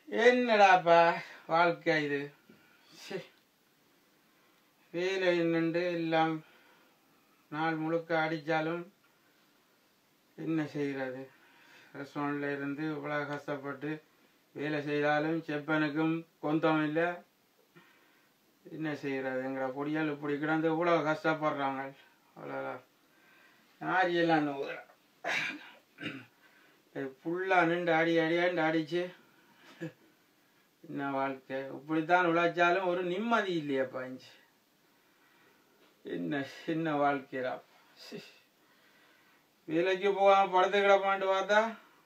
என்னடாப்பா வாழ்க்கை இது ச்சே. வேலை நின்று எல்லாம் நாள் முழுக்க அடித்தாலும் என்ன செய்கிறது ரெஸ்டாரண்ட்ல இருந்து இவ்வளோ கஷ்டப்பட்டு வேலை செய்தாலும் செப்பனுக்கும் கொந்தம் இல்லை என்ன செய்கிறது எங்களை பொடியால் இப்படி கிடந்து இவ்வளோ கஷ்டப்படுறாங்க அவ்வளோதான் ஆரியெல்லாம் ஃபுல்லாக நின்று அடி அடியாண்டு அடிச்சு என்ன வாழ்க்கை இப்படித்தான் உழைச்சாலும் ஒரு நிம்மதி இல்லையாப்பா இஞ்சி என்ன சின்ன வாழ்க்கைடா சி. வேலைக்கு போகாம படுத்து கிடப்பான்ட்டு பார்த்தா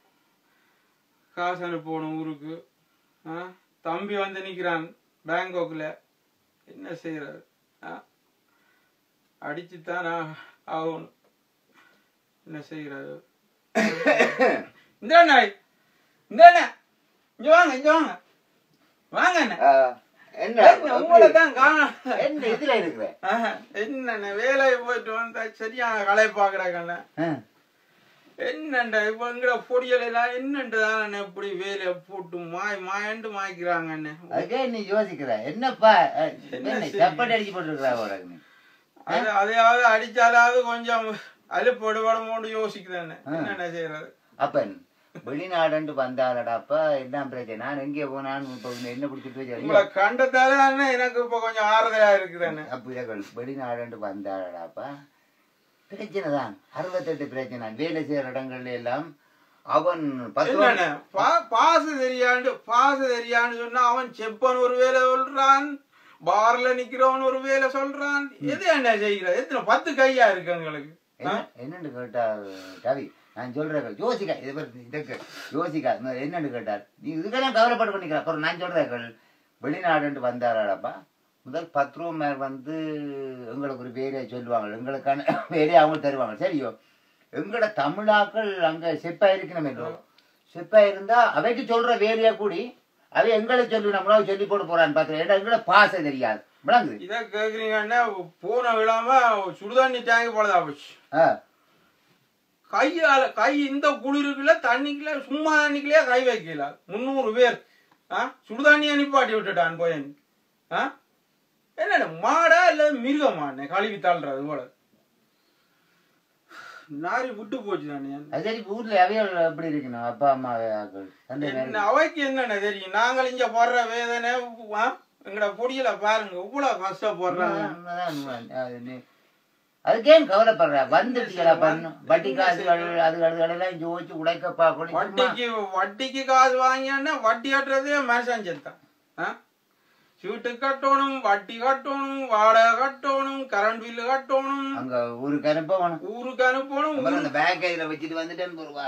காசு அனுப்பணும் ஊருக்கு ஆ தம்பி வந்து நிற்கிறான் பேங்காக்ல என்ன செய்யறது ஆ அடிச்சுத்தான் ஆ- ஆகணும் என்ன செய்யறது இந்த நாய் இந்த இங்க வாங்க இங்க வாங்க வாங்க அண்ணா. ஆ, என்ன என்ன, உங்களை தான் காணோம். என்ன இதுல இருக்கிற ஆஹா, என்னண்ணே வேலையை போயிட்டு வந்தா சரியான கலை பாக்குறாங்கண்ணே ஆ, என்னண்டா இப்ப எங்கட பொடியல் எல்லாம் என்னண்டுதான் இப்படி வேலையை போட்டு மாய் மாயண்டு மாய்க்கிறாங்கண்ணே அதுக்கே நீ யோசிக்கிற என்னப்பா ஆ, என்ன என்ன செய்ய? சப்பாட்டு அடிச்சு போட்டுருக்கா உனக்கு நீ அது அதையாவது அடிச்சாலாவது கொஞ்சம் அலுப்படுபடமோண்டு யோசிக்குதானே என்னென்ன செய்யறது அப்பன் வெளிநாடுன்ட்டு வந்தாலடாப்பா என்ன பிரச்சனை நான் எங்கே போனான்னு இப்ப என்ன பிடிச்சிட்டு உங்களை வச்சு கண்டதால தானே எனக்கு இப்ப கொஞ்சம் ஆறுதலா இருக்குதானே அப்படிதான் வெளிநாடுன்ட்டு வந்தாலடாப்பா பிரச்சனை தான் அறுபத்தெட்டு பிரச்சனை வேலை செய்யற இடங்கள்ல எல்லாம் அவன் பத்து ரூபா- என்னண்ணே பா- பாசு தெரியாண்டு பாசு தெரியான்னு சொன்னா அவன் செப்பன் ஒரு வேலை சொல்றான் பார்ல நிக்கிறவன் ஒரு வேலை சொல்றான் எது என்ன செய்கிற எத்தனை பத்து கையா இருக்கு எங்களுக்கு என்ன என்னன்னு கேட்டா ரவி நான் சொல்றேன் யோசிக்கா இதை பத்தி இதுக்கு யோசிக்கா இன்னும் என்னன்னு கேட்டார் நீ இதுக்கெல்லாம் கவலைப்பட்டு பண்ணிக்கிற அப்புறம் நான் சொல்றேன் வெளிநாடுன்ட்டு வந்தாராடப்பா முதல் பத்து ரூபா மேல் வந்து எங்களுக்கு ஒரு வேலையை சொல்லுவாங்க எங்களுக்கான வேலையை அவங்க தருவாங்க சரியோ எங்களோட தமிழாக்கள் அங்க செப்பா இருக்கணும் என்றோ செப்பா இருந்தா அவைக்கு சொல்ற வேலையா கூடி அவை எங்களை சொல்லி நம்மளால சொல்லி போட்டு போறான்னு பார்த்து ஏன்னா எங்களை பாச தெரியாது விளங்குது இத கேக்குறீங்கன்னா பூனை விழாம சுடுதண்ணி டேங்க் போலதா போச்சு ஆ கையால கை இந்த குளிருக்குள்ள தண்ணிக்குள்ள சும்மா தண்ணிக்குள்ளே கை வைக்கல முந்நூறு பேர் ஆ சுடுதண்ணியை நிப்பாட்டி விட்டுட்டான் போய் ஆ என்னடா மாடா இல்ல மிருகமாண்ணே கழுவி தள்ளுறது போல நாரி விட்டு போச்சு தானே அது சரி ஊர்ல அவைகள் எப்படி இருக்கணும் அப்பா அம்மா ஆக்கள் தந்தை என்ன நேரம் அவைக்கு என்னென்ன தெரியும் நாங்கள் இங்க போடுற வேதனை ஆ? எங்கட பொடியில பாருங்க இவ்வளவு கஷ்டப்படுறாங்க உண்மைதான், உண்மைதான். அது நீ- அதுக்கேன் கவலைப்படுற வந்துட்டீங்களா பண்ணும் வட்டி காசுகள் அது அதுகளெல்லாம் யோசிச்சு உடைக்க பார்க்கணும் சும்மா வட்டிக்கு வட்டிக்கு காசு வாங்கினா வட்டி கட்டுறதே மனுஷன் செத்தான் ஆ? சீட்டு கட்டணும் வட்டி கட்டணும் வாடகை கட்டணும் கரண்ட் பில்லு கட்டணும் அங்க ஊருக்கு அனுப்ப வேணும் ஊருக்கு அனுப்பணும் அப்புறம் அந்த பேக் இதுல வச்சுட்டு வந்துட்டேன்னு ஒரு வா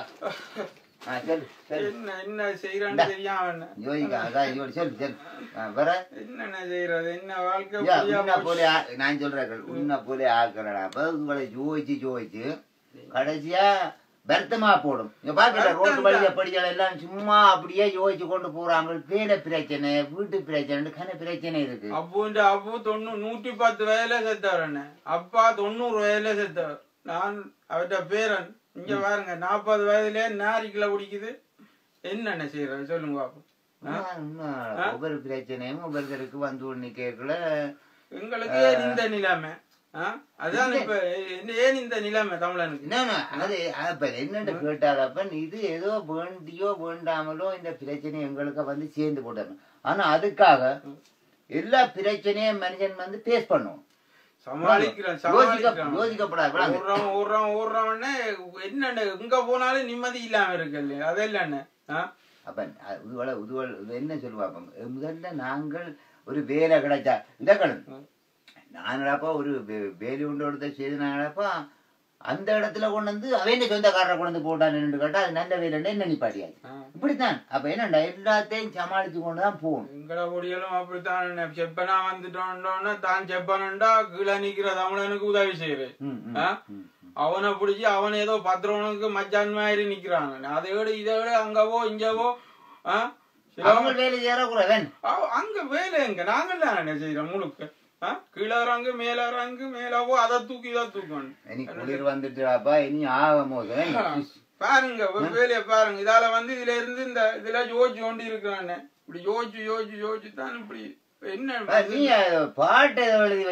ஆ, சொல்லு சொல்லு என்ன என்ன செய்யறான்னு தெரியாம என்ன யோசிக்க அதான் இதோட சொல்லு சொல்லு ஆ, வேற என்னென்ன செய்யறது என்ன வாழ்க்கை ஐயா, புரியாம உன்னை போச்சு. போல ஆ- நான் சொல்றேன் உன்னை போல ஆக்கிறடா அப்ப உங்களை ஜோதிச்சு ஜோதிச்சு கடைசியா வருத்தமா போடும் இங்க பாக்கல ரோட்டு வருத்தம் வழிய தான். படிகள் எல்லாம் சும்மா அப்படியே யோசிச்சு கொண்டு போறாங்க வேலை பிரச்சனை வீட்டு பிரச்சனை கன பிரச்சனை இருக்கு அப்புன்ற அப்பு தொண்ணூ நூற்றி பத்து வயதுல செத்தவர் என்ன அப்பா தொண்ணூறு வயதுல செத்தவர் நான் அவர்கிட்ட பேரன் இங்க பாருங்க நாற்பது வயதுல நாரிக்கல குடிக்குது என்னென்ன செய்யறது சொல்லுங்க பாப்போம் உண்மை, உண்மை. ஒவ்வொரு பிரச்சனையும் ஒவ்வொருத்தருக்கு வந்து ஒண்ணு கேட்கல எங்களுக்கு ஏன் இந்த நிலைமை ஆ? அதான் இப்ப என்ன- ஏன் இந்த நிலைமை தமிழனுக்கு என்னன்னா அது அப்ப என்னன்னு கேட்டாலப்ப இது ஏதோ வேண்டியோ வேண்டாமலோ இந்த பிரச்சனை எங்களுக்கு வந்து சேர்ந்து போட்டணும் ஆனா அதுக்காக எல்லா பிரச்சனையும் மனுஷன் வந்து பேஸ் பண்ணும் சமாளிக்கிறேன் யோசிக்க சமாளிக்கிறேன் யோசிக்கப்படாது விளங்கு. ஓடுறோம் ஓடுறோம் ஓடுறோம்னு என்னென்ன எங்க போனாலும் நிம்மதி இல்லாம இருக்கு இல்லையா அதெல்லாம் என்ன ஆ? அப்ப அ- இதுவள இதுவள் இது என்ன சொல்லுவாங்க முதல்ல நாங்கள் ஒரு வேலை கிடைச்சா இதக்கணும் நாங்களப்பா ஒரு வே- வேலை உண்டு எடுத்த செய்தினாங்களப்பா அந்த இடத்துல கொண்டு வந்து அவன் சொந்தக்காரரை கொண்டு வந்து போட்டான்னு கேட்டா அது நல்ல வேலைன்னு என்ன நிப்பாட்டியாச்சு ஆ. இப்படித்தான் அப்ப என்னண்டா எல்லாத்தையும் சமாளிச்சு கொண்டு தான் போகணும் எங்கட பொடிகளும் அப்படித்தான் என்ன செப்பனா வந்துட்டோம்னா தான் செப்பனண்டா கீழே நிக்கிற தமிழனுக்கு உதவி செய்யறது ம், ம், ஆ? ம். அவனை பிடிச்சி அவன் ஏதோ பத்திரவனுக்கு மச்சான் மாதிரி நிக்கிறான் அதை விட இதை விட அங்கவோ இங்கவோ ஆ? சில- அவங்க வேலை சேரக்கூடாது அவ- அங்க வேலை எங்க நாங்கள் தான் என்ன செய்யறோம் முழுக்க ஆ? கீழே இறங்கு மேல இறங்கு மேலவோ அதை தூக்கி இதை தூக்கணும் இனி குளிர் வந்துட்டுப்பா இனி ஆக மோசம் பாருங்க வே- வேலையை பாருங்க இதால வந்து இதுல இருந்து இந்த இதுல யோசிச்சு கொண்டு இருக்கிறானே இப்படி யோசிச்சு யோசிச்சு யோசிச்சு தான் இப்படி என்ன ஆ, நீ அஹ், பாட்டு ஏதோ எழுதி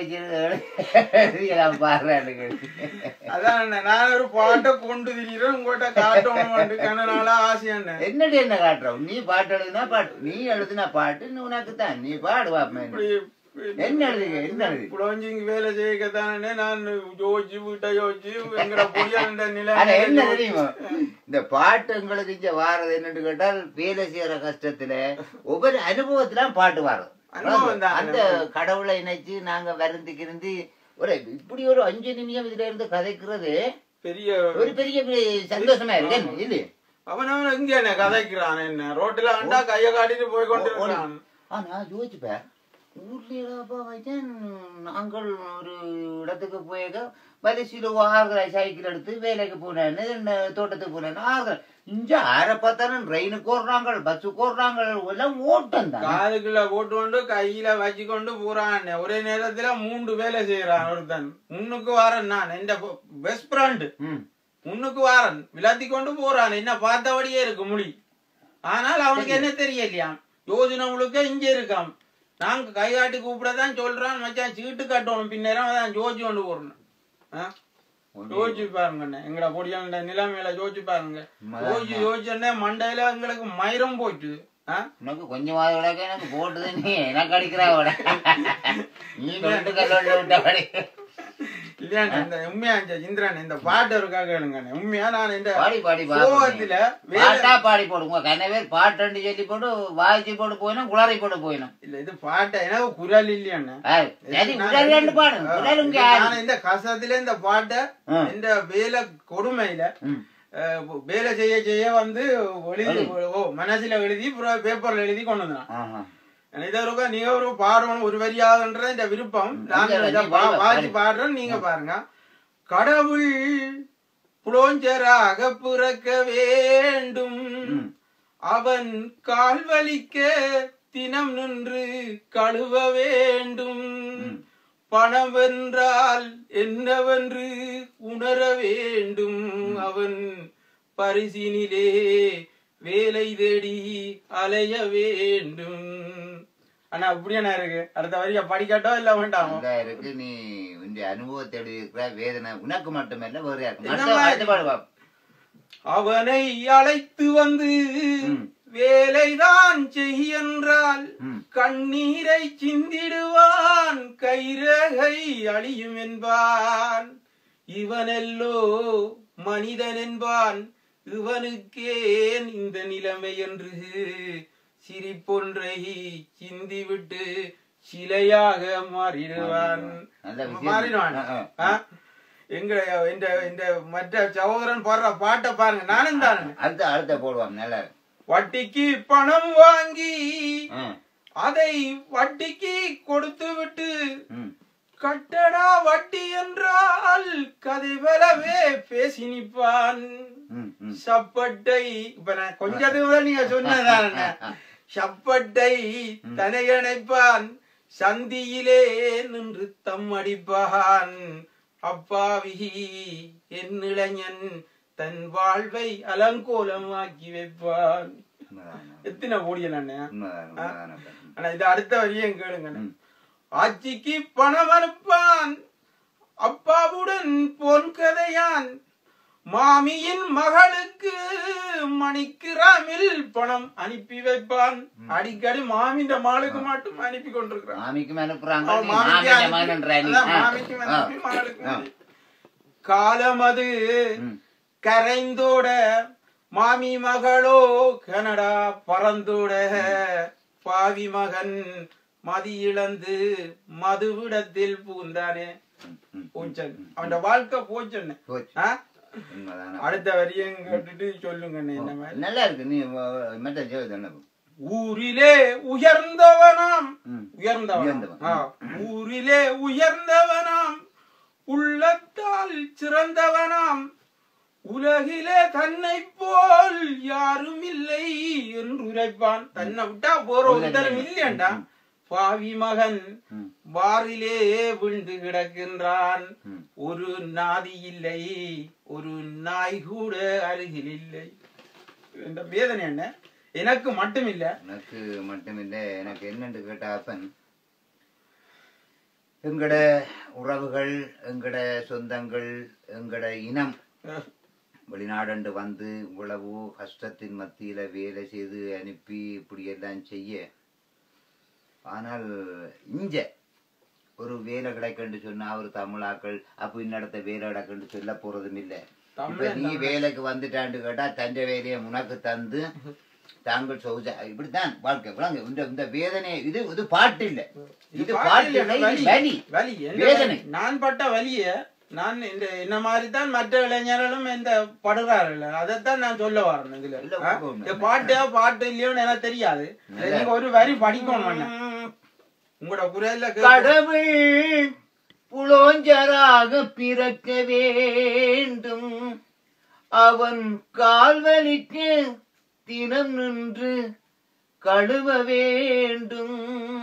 வச்சிருக்க பாடுறானுங்க அதான் அண்ணே, நான் ஒரு பாட்டை கொண்டு திரிகிறேன் உங்கள்கிட்ட காட்டணும் கண்ணனால ஆசையாண்ணே என்னடி என்ன காட்டுறோம் நீ பாட்டு எழுதுனா பாட்டு நீ எழுதுனா பாட்டு நீ உனக்கு தான் நீ பாடு பாப்பேன் இப்படி என்ன எழுதுங்க என்ன எழுது புலவஞ்சி இங்க வேலை செய்யத்தானே நான் யோசிச்சு வீட்டை யோசிச்சு எங்கட பொடியாண்ட நிலை ஆனா என்ன தெரியுமா இந்த பாட்டு உங்களுக்கு இங்க வாரது என்னன்னு கேட்டால் வேலை செய்யற கஷ்டத்துல ஒவ்வொரு அனுபவத்துல பாட்டு வரும் அனுபவம் தான். அந்த கடவுளை இணைச்சு நாங்க வருந்தி கிருந்தி ஒரு இப்படி ஒரு அஞ்சு நிமிஷம் இதுல இருந்து கதைக்கிறது பெரிய ஒரு பெரிய பெரிய சந்தோஷமா இருக்கு என்ன? இல்லையே அவனவன் எங்க என்ன கதைக்கிறான் என்ன ரோட்டுல வந்தா கைய காட்டிட்டு போய் கொண்டு இருக்கான் ஆனா யோசிப்பேன் ஊர்லப்பா வைத்தேன் நாங்கள் ஒரு இடத்துக்கு போயிருக்க வரிசையில் ஆறுதலை சைக்கிள் எடுத்து வேலைக்கு போனேன்னு இந்த தோட்டத்துக்கு போனேன்னு ஆறுதல் இங்க ஆரை பார்த்தாலும் ட்ரெயினுக்கு ஓடுறாங்க பஸ்ஸுக்கு ஓடுறாங்க எல்லாம் ஓட்டம் தான் காதுக்குள்ள போட்டு கொண்டு கையில வச்சு கொண்டு போறான் ஒரே நேரத்துல மூன்று வேலை செய்யறான் ஒருத்தன் முன்னுக்கு வாரன் நான் எந்த பெஸ்ட் ஃப்ரெண்ட் ம். முன்னுக்கு வாரன் விளாத்தி கொண்டு போறான் என்ன பார்த்தபடியே இருக்கு முடி ஆனால் அவனுக்கு என்ன தெரியலையாம் யோஜனை முழுக்க இங்க இருக்காம் நாங்க கைகாட்டி கூப்பிடதான் சொல்றான் மச்சான் சீட்டு கட்டணும் பின்னேரம் அதான் ஜோஜி கொண்டு போறணும் ஆ? யோசிச்சு பாருங்க அண்ணே. எங்கட பொடியாண்ட நிலைமையில யோசிச்சு பாருங்க யோசிச்சு யோசிச்சுன்னே மண்டையில எங்களுக்கு மயிரம் போச்சு ஆ? உனக்கு கொஞ்சமாவது விளக்க எனக்கு போட்டுது நீ எனக்கு அடிக்கிறா விட நீ ரெண்டு கல்லோட விட்டபடி இல்லையா இந்த உண்மையா இந்த இந்திரன் இந்த பாட்டு இருக்கா கேளுங்க அண்ணே. உண்மையா நான் இந்த பாடி பாடி கோவத்துல வேலை பாட்டா பாடி போடுங்க கண்ண பேர் பாட்டு சொல்லி போட்டு வாய்ச்சி போட்டு போயிடும் குளறி போட்டு போயிடும் இல்ல இது பாட்டை எனக்கு குரல் இல்லையாண்ணே சரி குளறி ரெண்டு பாடு குளறு இங்க யாரு? நான் இந்த கசத்துல இந்த பாட்டை ஆ. இந்த வேலை கொடுமையில ம். அஹ், வேலை செய்ய செய்ய வந்து எழுதி ஓ மனசுல எழுதி அப்புறம் பேப்பர்ல எழுதி கொண்டு வந்தான் ஆஹா. இதை இருக்கா நீங்க ஒரு பாடணும் ஒரு வரியாகன்ற இந்த விருப்பம் நான் நீங்க இதை நீ பா- பாடு, வாசி பாடு. பாடுறேன் நீங்க பாருங்க கடவுள் புலோஞ்சராக பிறக்க வேண்டும் ம். அவன் கால் வலிக்க தினம் நின்று கழுவ வேண்டும் பணம் வென்றால் என்னவென்று உணர வேண்டும் அவன் பரிசினிலே வேலை தேடி அலைய வேண்டும் ஆனா அப்படியே இருக்கு அடுத்த வரியா படிக்கட்டோ இல்ல வேண்டாமோ அங்க இருக்கு நீ உன் அனுபவத்தை எழுதியிருக்கிற வேதனை உனக்கு மட்டுமல்ல வேற யாருக்கும் என்ன அடுத்த- மாதிரி? அடுத்த பாடு பாப்போம். அவனை அழைத்து வந்து ம். வேலைதான் செய்யென்றால் ம். கண்ணீரை சிந்திடுவான் கைரகை அழியும் என்பான் இவனெல்லோ மனிதன் என்பான் இவனுக்கேன் இந்த நிலைமை என்று சிரிப்பொன்றை சிந்திவிட்டு சிலையாக மாறிடுவான் நல்ல விஷயம். மாறிடுவான் ஆ, ஆ. ஆ? எங்க இந்த இந்த மற்ற சகோதரன் பாடுற பாட்டை பாருங்க நானும் தான் அடுத்த அடுத்த போடுவான் நல்லா இருக்கு. வட்டிக்கு பணம் வாங்கி ஆ. அதை வட்டிக்கு கொடுத்து விட்டு ம். கட்டடா வட்டி என்றால் கதை வலவே பேசி நிற்பான் ம், ம். சப்பட்டை இப்ப நான் கொஞ்சத்துக்கு முதல் நீங்க சொன்னதான் சப்பட்டை தனையணைப்பான் சந்தியிலே நின்று தம் அடிப்பான் அப்பாவி என் இளைஞன் தன் வாழ்வை அலங்கோலமாக்கி வைப்பான் உண்மைதான், எத்தனை ஓடியல் அண்ணன் உண்மைதான், உண்மைதான் அப்பா. ஆனா இது அடுத்த வரியும் கேளுங்க ம். ஆட்சிக்கு பணம் அனுப்பான் அப்பாவுடன் பொன் கதையான் மாமியின் மகளுக்கு மணிக்கிராமில் பணம் அனுப்பி வைப்பான் அடிக்கடி மாமியின் மகளுக்கு மட்டும் அனுப்பி கொண்டிருக்கிறான் மாமிக்கும் அனுப்புறாங்க அவன் நீ மாமிக்கு மாமியை அனுப்பி- மகன்றா நீ. அதான் ஆ. மாமிக்கு ஆ. அனுப்பி மகளுக்கு ஆ. அனுப்பி. காலம் அது ம். கரைந்தோட மாமி மகளோ கனடா பறந்தோட பாவி மகன் மதி இழந்து மதுவிடத்தில் பூந்தானே ம், ம். பூச்சன் அவன் வாழ்க்கை போச்சன்னு போச்சு. ஆ? உண்மைதான் அப்பா. அடுத்த வரியும் கேட்டுட்டு சொல்லுங்க என்ன மாதிரி நல்லா இருக்கு நீ வ- மற்ற ஜெயது என்ன ஊரிலே உயர்ந்தவனாம் ம். உயர்ந்தவன் உயர்ந்தவன். ஆ. ஊரிலே உயர்ந்தவனாம் உள்ளத்தால் சிறந்தவனாம் உலகிலே தன்னை போல் யாரும் இல்லை என்று உரைப்பான் தன்னை விட்டா போற ஒருத்தரும் இல்லையண்டா பாவி மகன் ம், பாரிலே விழுந்து கிடக்கின்றான் ம். ஒரு நாதி இல்லை ஒரு நாய் கூட அருகில் இல்லை இந்த வேதனை என்ன எனக்கு மட்டும் இல்ல எனக்கு மட்டுமில்ல எனக்கு என்னன்னு கேட்ட அப்பன் எங்கட உறவுகள் எங்கட சொந்தங்கள் எங்கட இனம் அஹ், வெளிநாடு வந்து இவ்வளவு கஷ்டத்தின் மத்தியில வேலை செய்து அனுப்பி இப்படி எல்லாம் செய்ய ஆனால் இஞ்ச ஒரு வேலை கிடைக்கன்னு சொன்னா ஒரு தமிழாக்கள் அப்ப இன்னடத்த வேலை கிடைக்கன்னு சொல்ல போறதும் இல்ல இப்ப தமிழன் நீ வேலைக்கு வந்துட்டான்னு கேட்டா தந்த வேலையை உனக்கு தந்து தாங்கள் சௌஜா இப்படித்தான் வாழ்க்கை விளங்க இந்த இந்த வேதனை இது இது பாட்டு இல்ல இது பாட்டு பாட்டு இல்ல, இல்லை, இது வலி வலி எந்த வேதனை. வலி? நான் பட்ட வலிய நான் இந்த என்ன மாதிரி தான் மற்ற இளைஞர்களும் இந்த படுறார்கள் அதைத்தான் நான் சொல்ல வரேன் இதுல இல்ல, ஆ? உண்மை, உண்மை. இந்த பாட்டு பாட்டு இல்லையோன்னு எனக்கு தெரியாது இதை நல்ல. நீங்க ஒரு வரி படிக்கணும் அண்ணா. உங்களோட குரல்ல கேட்கும். கடவுள் புலோஞ்சராக பிறக்க வேண்டும் அவன் கால்வலிக்கு தினம் நின்று கழுவ வேண்டும்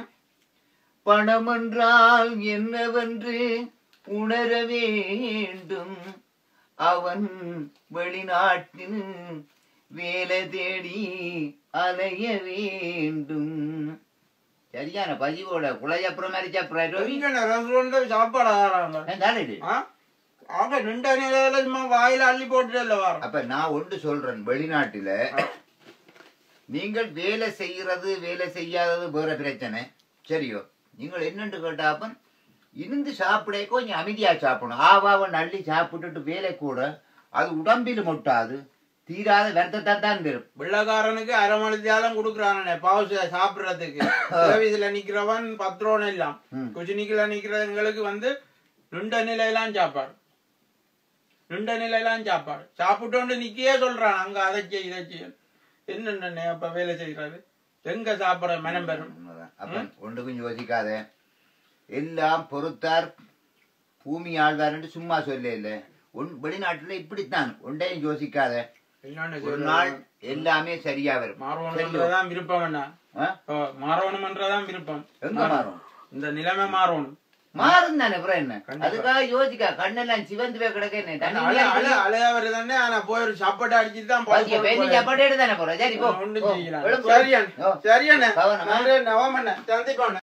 பணமென்றால் என்னவென்று உணர வேண்டும் அவன் வெளிநாட்டில் வேலை தேடி அலைய வேண்டும் சரியான பதிவோட குலையப்புறம் மரிச்சப்புறம் எங்கண்ணா restaurant-ல சாப்பாடு ஆறாங்க ஆ? ஆக ரெண்டு நிலையில சும்மா வாயில அள்ளி போட்டுட்டு வரோம் அப்ப நான் ஒன்று சொல்றேன் வெளிநாட்டுல நீங்கள் வேலை செய்யறது வேலை செய்யாதது வேற பிரச்சனை சரியோ நீங்கள் என்னன்னு கேட்டாப்பன் இருந்து சாப்பிட கொஞ்சம் அமைதியா சாப்பிடணும் ஆவாவன் அள்ளி சாப்பிட்டுட்டு வேலை கூட அது உடம்பில் முட்டாது தீராத வருத்தத்தை தான் தரும் வெள்ளக்காரனுக்கு அரை மணி தேலம் கொடுக்குறானே பாவச சாப்பிடுறதுக்கு சர்வீஸ்ல நிக்கிறவன் பத்து ரூபா எல்லாம் ம். குச்சினிக்குல நிக்கிறவங்களுக்கு வந்து ரெண்ட நிலையெல்லாம் சாப்பாடு ரெண்ட நிலையெல்லாம் சாப்பாடு சாப்பிட்டோண்டு நிக்கவே சொல்றான் அங்க அதை செய் இதை செய்ய என்னென்ன அப்ப வேலை செய்யறாரு எங்க சாப்பிட மனம் பெறும் உண்மைதான். அப்ப ஒன்றுக்கும் யோசிக்காத எல்லாம் பொறுத்தார் பூமி ஆழ்வார்னு சும்மா சொல்ல இல்ல ஒன் வெளிநாட்டுல இப்படித்தான் ஒன்றையும் யோசிக்காத என்னன்னு ஒரு சொல்றது? நாள் எல்லாமே சரியா வரும் சரியோ? மாறணும்ன்றதான் விருப்பம் என்ன ஆ? மாறணும்ன்றதான் விருப்பம் எங்க மாறும் இந்த நிலைமை மாறணும் மாறும் தானே அப்புறம் என்ன கண்டிப்பா. அதுக்காக யோசிக்கா கண்ணெல்லாம் சிவந்து போய் கிடக்க என்ன தண்ணி அழ அழ இல்லையா? அழையா வருதானே ஆனா போய் ஒரு சாப்பாடு அடிச்சுட்டு தான் பாத்தியா, பெண்ணு சாப்பாடு எடுத்து தானே போற சரி போ ஒன்றும் போ. செய்யலாம் எழும்பு. சரியான ஓ. சரியான கவனமா. நன்றி நவமண்ண சந்திப்போண்ண